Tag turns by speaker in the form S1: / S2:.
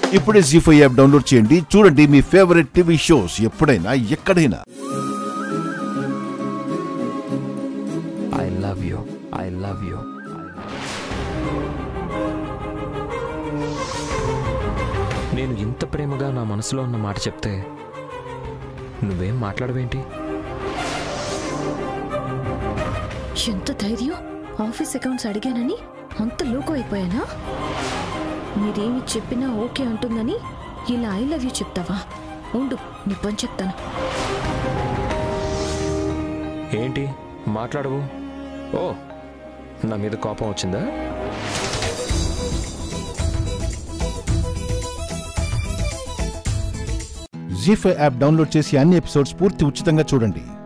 S1: ఇప్పుడే G five app download చేయండి చూడండి మీ ఫేవరెట్ టీవీ షోస్ ఎప్పుడైనా ఎక్కడైనా
S2: I love you I love you నేను ఇంత ప్రేమగా నా మనసులో ఉన్న మాట చెప్తే నువ్వేం మాట్లాడవేంటి
S3: ఎంత ధైర్యం ఆఫీస్ అకౌంట్స్ అడిగానని అంత లోకో అయిపోయానా మీరేమి చెప్పినా ఓకే అంటుందని ఇలా ఐ లవ్ యూ చెప్తావా ఉండు నీ పని చెప్తాను
S2: ఏంటి మాట్లాడవు ఓ నా మీద కోపం వచ్చిందా
S1: జీ ఫైవ్ యాప్ డౌన్లోడ్ చేసి అన్ని ఎపిసోడ్స్ పూర్తి ఉచితంగా చూడండి